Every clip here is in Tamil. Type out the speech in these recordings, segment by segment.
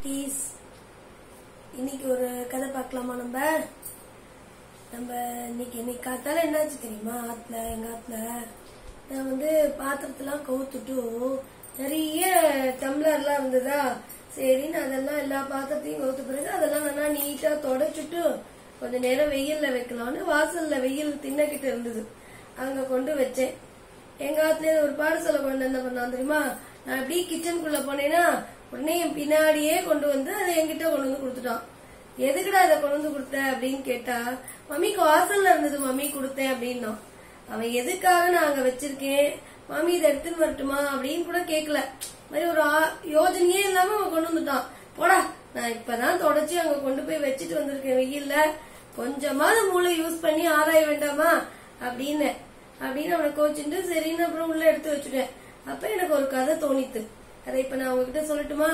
குட்டீஸ் இன்னைக்கு ஒரு கதை பார்க்கலாமா நம்ம நம்ம இன்னைக்கு இன்னைக்கு காத்தால என்னாச்சு தெரியுமா ஆத்துல எங்க ஆத்துல நான் வந்து பாத்திரத்தெல்லாம் கவுத்துட்டு நிறைய டம்ளர்லாம் இருந்ததா சரி நான் அதெல்லாம் எல்லா பாத்திரத்தையும் கவுத்த பிறகு அதெல்லாம் நல்லா நீட்டா தொடச்சிட்டு கொஞ்ச நேரம் வெயில்ல வைக்கலாம்னு வாசல்ல வெயில் தின்னக்கிட்ட இருந்தது அங்க கொண்டு வச்சேன் எங்க ஆத்துல ஒரு பாடசாலை கொண்டு என்ன பண்ணான் தெரியுமா நான் அப்படியே கிச்சனுக்குள்ள போனேன்னா உடனே என் பின்னாடியே கொண்டு வந்து அதை என்கிட்ட கொண்டு வந்து கொடுத்துட்டான் எதுக்குடா இதை கொண்டு வந்து கொடுத்த அப்படின்னு கேட்டா மம்மிக்கு வாசல்ல இருந்தது மம்மி கொடுத்தேன் அப்படின்னா அவன் எதுக்காக நான் அங்க வச்சிருக்கேன் மாமி இதை எடுத்துன்னு வரட்டுமா அப்படின்னு கூட கேட்கல மாதிரி ஒரு ஆ- யோஜனையே இல்லாம அவன் கொண்டு வந்துட்டான் போடா நான் இப்பதான் தொடச்சு அங்க கொண்டு போய் வச்சுட்டு வந்திருக்கேன் வெயில்ல கொஞ்சமாவது மூளை யூஸ் பண்ணி ஆராய வேண்டாமா அப்படின்னு அப்படின்னு அவனை கோச்சிட்டு சரின்னு அப்புறம் உள்ள எடுத்து வச்சுட்டேன் அப்ப எனக்கு ஒரு கதை தோணித்து அதை இப்ப நான் உங்ககிட்ட சொல்லட்டுமா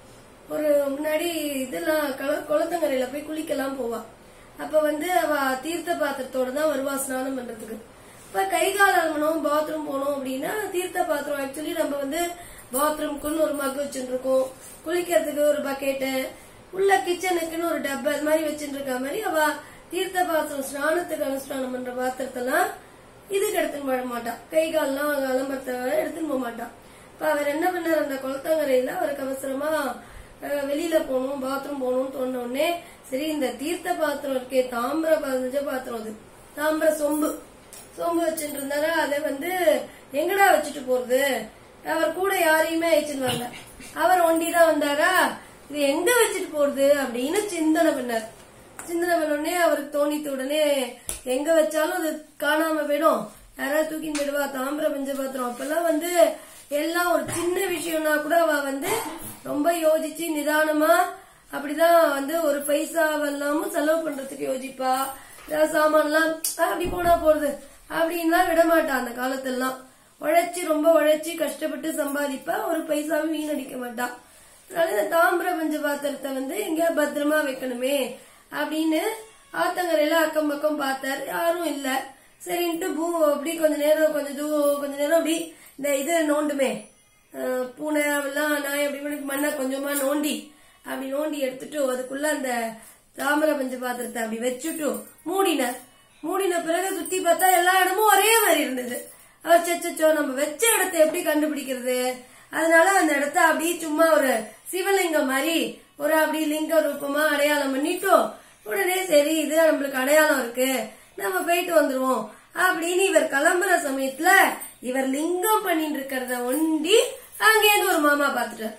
ஒரு முன்னாடி இதெல்லாம் கள- குளத்தங்கரையில போய் குளிக்கலாம் போவா அப்ப வந்து அவ தீர்த்த பாத்திரத்தோட தான் வருவா ஸ்நானம் பண்றதுக்கு இப்ப கை கால் அலம்பணும் பாத்ரூம் போகணும் அப்படின்னா தீர்த்த பாத்திரம் ஆக்சுவலி நம்ம வந்து பாத்ரூம்க்குன்னு ஒரு மக் வச்சுட்டு இருக்கோம் குளிக்கிறதுக்கு ஒரு பக்கெட்டு உள்ள கிச்சனுக்குன்னு ஒரு டப்பா அது மாதிரி வச்சுட்டு இருக்க மாதிரி அவ தீர்த்த பாத்திரம் ஸ்நானத்துக்கு அனுஷ்டானம் பண்ற பாத்திரத்தெல்லாம் இதுக்கு எடுத்துன்னு போட மாட்டான் கை கால்லாம் அலம்பரத்தை எடுத்துன்னு போக மாட்டான் இப்ப அவர் என்ன பண்ணார் அந்த குளத்தங்கரையில அவருக்கு அவசரமா அஹ், வெளியில போகணும் பாத்ரூம் போகணும்னு தோணுன உடனே சரி இந்த தீர்த்த பாத்திரம் இருக்கே தாமிர பதினஞ்ச பாத்திரம் அது தாமிர சொம்பு சொம்பு வச்சுட்டு இருந்தாரா அதை வந்து எங்கடா வச்சுட்டு போறது அவர் கூட யாரையுமே அழைச்சுன்னு வரல அவர் ஒண்டிதான் வந்தாரா இது எங்க வச்சுட்டு போறது அப்படின்னு சிந்தனை பண்ணார் சிந்தனை பண்ண உடனே அவருக்கு தோணித்த உடனே எங்க வச்சாலும் அது காணாம போயிடும் யாராவது தூக்கின்னு போயிடுவா தாமிர பஞ்ச பாத்திரம் அப்பெல்லாம் வந்து எல்லாம் ஒரு சின்ன விஷயம்னா கூட அவ வந்து ரொம்ப யோசிச்சு நிதானமா அப்படிதான் வந்து ஒரு பைசாவெல்லாமும் செலவு பண்றதுக்கு யோசிப்பா ஏதாவது சாமான்லாம் "ஆ, அப்படி போனா போறது அப்படின்லாம் விட மாட்டா அந்த காலத்தெல்லாம் உழைச்சு ரொம்ப உழைச்சு கஷ்டப்பட்டு சம்பாதிப்பா ஒரு பைசாவும் வீணடிக்க மாட்டா அதனால இந்த தாமிர பஞ்ச பாத்திரத்தை வந்து எங்க பத்திரமா வைக்கணுமே அப்படின்னு ஆத்தங்கரையில அக்கம் பக்கம் பார்த்தார் யாரும் இல்ல சரின்ட்டு பூ அப்படி கொஞ்ச நேரம் கொஞ்ச தூ கொஞ்ச நேரம் அப்படி இந்த இது நோண்டுமே அஹ், பூனை அவெல்லாம் நாய் அப்படி இப்படி மண்ணை கொஞ்சமா நோண்டி அப்படி நோண்டி எடுத்துட்டு அதுக்குள்ள அந்த தாமிர பஞ்ச பாத்திரத்தை அப்படி வச்சுட்டு மூடினார் மூடின பிறகு சுத்தி பார்த்தா எல்லா இடமும் ஒரே மாதிரி இருந்தது அவர் சச்சோ நம்ம வச்ச இடத்தை எப்படி கண்டுபிடிக்கிறது அதனால அந்த இடத்த அப்படியே சும்மா ஒரு சிவலிங்கம் மாதிரி ஒரு அப்படி லிங்க ரூபமா அடையாளம் பண்ணிட்டோம் உடனே சரி இது நம்மளுக்கு அடையாளம் இருக்கு நம்ம போயிட்டு வந்துருவோம் அப்படின்னு இவர் கிளம்புற சமயத்துல இவர் லிங்கம் பண்ணிட்டு இருக்கிறத ஒண்டி அங்கேருந்து ஒரு மாமா பாத்துட்டார்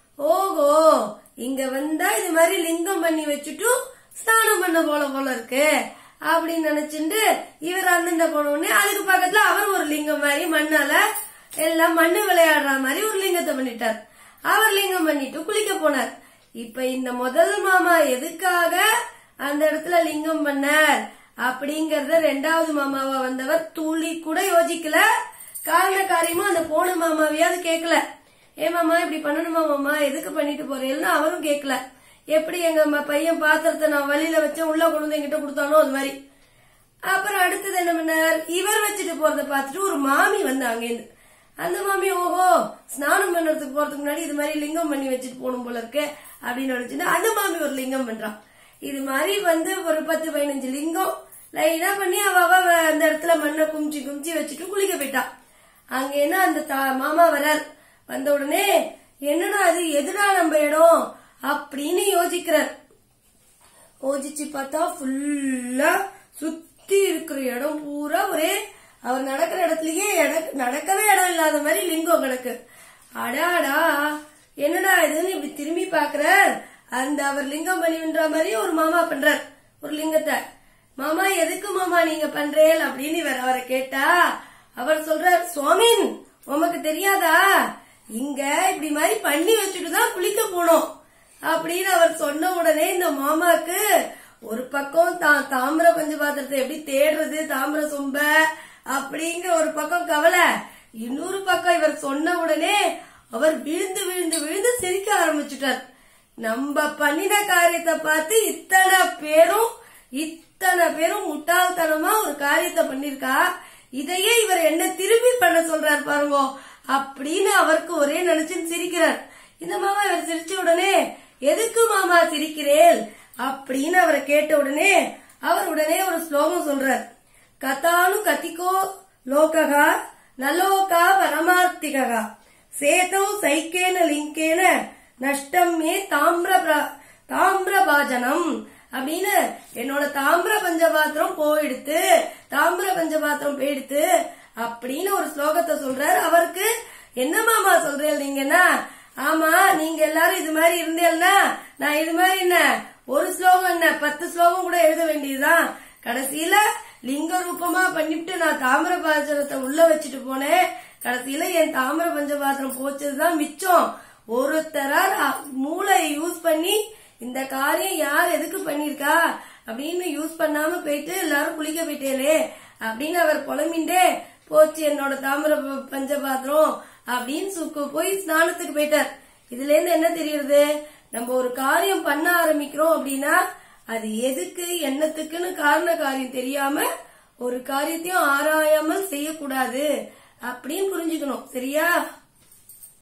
ஓஹோ இங்க வந்தா இது மாதிரி லிங்கம் பண்ணி வச்சுட்டு ஸ்நானம் பண்ண போல போல இருக்கு அப்படின்னு நினைச்சுட்டு இவர் அண்ணன் போன உடனே அதுக்கு பக்கத்துல அவர் ஒரு லிங்கம் மாதிரி மண்ணால எல்லாம் மண்ணு விளையாடுற மாதிரி ஒரு லிங்கத்தை பண்ணிட்டார் அவர் லிங்கம் பண்ணிட்டு குளிக்க போனார் இப்ப இந்த முதல் மாமா எதுக்காக அந்த இடத்துல லிங்கம் பண்ணார் அப்படிங்கறத ரெண்டாவது மாமாவா வந்தவர் துளி கூட யோசிக்கல காரண காரியமா அந்த போன மாமாவையாவது கேட்கல ஏ மாமா இப்படி பண்ணணுமா மாமா எதுக்கு பண்ணிட்டு போறேன்னு அவரும் கேட்கல எப்படி எங்க ம- பையன் பாத்திரத்தை நான் வழியில வச்சேன் உள்ள கொண்டு வந்து என்கிட்ட கொடுத்தானோ அது மாதிரி அப்புறம் அடுத்தது என்ன பண்ணார் இவர் வச்சுட்டு போறத பார்த்துட்டு ஒரு மாமி வந்தாங்க இருந்து. அந்த மாமி ஓஹோ ஸ்நானம் பண்றதுக்கு போறதுக்கு முன்னாடி இது மாதிரி லிங்கம் பண்ணி வச்சுட்டு போகணும் போல இருக்கு அப்படின்னு நினைச்சுட்டு அந்த மாமி ஒரு லிங்கம் பண்றான் இது மாதிரி வந்து ஒரு பத்து பதினஞ்சு லிங்கம் லைனா பண்ணி அவ அவ அந்த இடத்துல மண்ணை குமிச்சு குமிச்சு வச்சுட்டு குளிக்க போயிட்டா அங்க என்ன அந்த தா- மாமா வரார் வந்த உடனே என்னடா அது எதுடா நம்ம இடம் அப்படின்னு யோசிக்கிறார் யோசிச்சு பார்த்தா ஃபுல்லா சுத்தி இருக்கிற இடம் பூரா ஒரே அவர் நடக்கிற இடத்துலயே எட- நடக்கவே இடம் இல்லாத மாதிரி லிங்கம் கிடக்கு அடாடா என்னடா இதுன்னு இப்படி திரும்பி பாக்குறார் அந்த அவர் லிங்கம் பண்ணின்ற மாதிரி ஒரு மாமா பண்றார் ஒரு லிங்கத்தை மாமா எதுக்கு மாமா நீங்க பண்றேல் அப்படின்னு இவர் அவரை கேட்டா அவர் சொல்றார் சுவாமின் உமக்கு தெரியாதா இங்க இப்படி மாதிரி பண்ணி வச்சுட்டு தான் குளிக்க போனோம் அப்படின்னு அவர் சொன்ன உடனே இந்த மாமாக்கு ஒரு பக்கம் தான் தாமிர பஞ்ச பாத்திரத்தை எப்படி தேடுறது தாமிர சொம்ப அப்படிங்கிற ஒரு பக்கம் கவலை இன்னொரு பக்கம் இவர் சொன்ன உடனே அவர் விழுந்து விழுந்து விழுந்து சிரிக்க ஆரம்பிச்சுட்டார் நம்ம பண்ணின காரியத்தை பார்த்து இத்தனை பேரும் இத்தனை பேரும் முட்டாள்தனமா ஒரு காரியத்தை பண்ணிருக்கா இதையே இவர் என்ன திருப்பி பண்ண சொல்றார் பாருங்க அப்படின்னு அவருக்கு ஒரே நினைச்சுன்னு சிரிக்கிறார் இந்த மாமா இவர் சிரிச்ச உடனே எதுக்கு மாமா சிரிக்கிறேன் அப்படின்னு அவரை கேட்ட உடனே அவர் உடனே ஒரு ஸ்லோகம் சொல்றார் கதானு கதிகோ லோககா நலோகா பரமார்த்திகா சேதோ சைக்கேன லிங்கேன நஷ்டம் மே தாமிர பிர- தாமிரபாஜனம் அப்படின்னு என்னோட தாமிர பஞ்சபாத்திரம் போயிடுத்து தாமிர பஞ்சபாத்திரம் போயிடுத்து அப்படின்னு ஒரு ஸ்லோகத்தை சொல்றாரு அவருக்கு என்ன மாமா சொல்றேன் நீங்கன்னா ஆமா நீங்க எல்லாரும் இது மாதிரி இருந்தேன்னா நான் இது மாதிரி என்ன ஒரு ஸ்லோகம் என்ன பத்து ஸ்லோகம் கூட எழுத வேண்டியதுதான் கடைசியில லிங்க ரூபமா பண்ணிட்டு நான் தாமிர பாத்திரத்தை உள்ள வச்சுட்டு போனேன் கடைசியில என் தாமிர பஞ்சபாத்திரம் போச்சதுதான் மிச்சம் ஒருத்தரா மூளையை யூஸ் பண்ணி இந்த காரியம் யார் எதுக்கு பண்ணிருக்கா அப்படின்னு யூஸ் பண்ணாம போயிட்டு எல்லாரும் குளிக்க போயிட்டேலே அப்படின்னு அவர் புலம்பிண்டே போச்சு என்னோட தாமிர ப- பஞ்சபாத்திரம் அப்படின்னு சுக்கு போய் ஸ்நானத்துக்கு போயிட்டார் இதுல இருந்து என்ன தெரியுது நம்ம ஒரு காரியம் பண்ண ஆரம்பிக்கிறோம் அப்படின்னா அது எதுக்கு என்னத்துக்குன்னு காரண காரியம் தெரியாம ஒரு காரியத்தையும் ஆராயாமல் செய்யக்கூடாது அப்படின்னு புரிஞ்சுக்கணும் சரியா